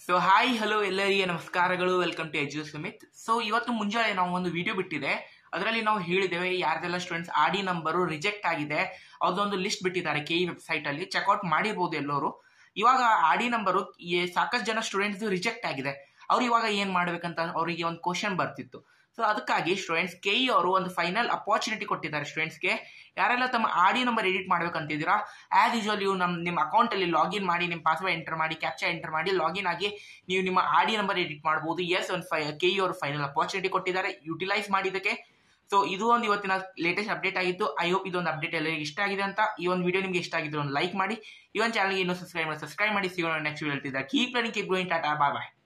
so hi hello ಎಲ್ಲರಿಗೆ ನಮಸ್ಕಾರಗಳು welcome to edu Sumit so ಇವತ್ತು ಮುಂಜಾನೆ ನಾವು ಒಂದು ವಿಡಿಯೋ ಬಿಟ್ಟಿದೆ ಅದರಲ್ಲಿ ನಾವು ಹೇಳಿದ್ದೇವೆ ಯಾರ್ದೆಲ್ಲ ಸ್ಟೂಡೆಂಟ್ಸ್ ಆಡಿ ನಂಬರು ರಿಜೆಕ್ಟ್ ಆಗಿದೆ ಅದೊಂದು ಲಿಸ್ಟ್ ಬಿಟ್ಟಿದ್ದಾರೆ ಕೆ ಇ ವೆಬ್ಸೈಟ್ ಅಲ್ಲಿ ಚೆಕ್ಔಟ್ ಮಾಡಿರ್ಬೋದು ಎಲ್ಲರೂ ಇವಾಗ ಆಡಿ ನಂಬರು ಸಾಕಷ್ಟು ಜನ ಸ್ಟೂಡೆಂಟ್ಸ್ ರಿಜೆಕ್ಟ್ ಆಗಿದೆ ಅವ್ರು ಇವಾಗ ಏನ್ ಮಾಡ್ಬೇಕಂತ ಅವರಿಗೆ ಒಂದು ಕ್ವಶನ್ ಬರ್ತಿತ್ತು ಸೊ ಅದಕ್ಕಾಗಿ ಸ್ಟೂಡೆಂಟ್ಸ್ ಕೆ ಇ ಅವರು ಒಂದು ಫೈನಲ್ ಅಪಾರ್ಚುನಿಟಿ ಕೊಟ್ಟಿದ್ದಾರೆ ಸ್ಟೂಡೆಂಟ್ಸ್ಗೆ ಯಾರೆಲ್ಲ ತಮ್ಮ ಆಡಿ ನಂಬರ್ ಎಡಿಟ್ ಮಾಡ್ಬೇಕಂತಿದ್ದೀರಾ ಆಸ್ ಯೂಶುವಲ್ ನೀವು ನಮ್ಮ ನಿಮ್ಮ ಅಕೌಂಟಲ್ಲಿ ಲಾಗಿನ್ ಮಾಡಿ ನಿಮ್ಮ ಪಾಸ್ವರ್ಡ್ ಎಂಟರ್ ಮಾಡಿ ಕ್ಯಾಪ್ಚಾ ಎಂಟರ್ ಮಾಡಿ ಲಾಗಿನ್ ಆಗಿ ನೀವು ನಿಮ್ಮ ಆಡಿ ನಂಬರ್ ಎಡಿಟ್ ಮಾಡ್ಬೋದು ಎಸ್ ಒಂದು ಫೈ ಕೆ ಇ ಅವರು ಫೈನಲ್ ಅಪಾರ್ಚುನಿಟಿ ಕೊಟ್ಟಿದ್ದಾರೆ ಯುಟಿಲೈಸ್ ಮಾಡಿದ್ದಕ್ಕೆ ಸೊ ಇದು ಒಂದು ಇವತ್ತಿನ ಲೇಟೆಸ್ಟ್ ಅಪ್ಡೇಟ್ ಆಗಿತ್ತು ಐ ಹೋಪ್ ಇದೊಂದು ಅಪ್ಡೇಟ್ ಎಲ್ಲರಿಗೆ ಇಷ್ಟ ಆಗಿದೆ ಅಂತ ಈ ಒಂದು ವಿಡಿಯೋ ನಿಮಗೆ ಇಷ್ಟ ಆಗಿದ್ರೆ ಒಂದು ಲೈಕ್ ಮಾಡಿ ಈ ಒಂದು ಚಾನಲ್ಗೆ ಇನ್ನೂ ಸಬ್ಸ್ಕ್ರೈಬ್ ಮಾಡಿ ಸಬ್ಸ್ಕ್ರೈಬ್ ಮಾಡಿ ಸಿಗೋಣ ನೆಕ್ಸ್ಟ್ ವಿಡಿಯೋ ಹೇಳ್ತಿದ್ದಾರೆ keep learning keep going tata bye ಬಾಯ್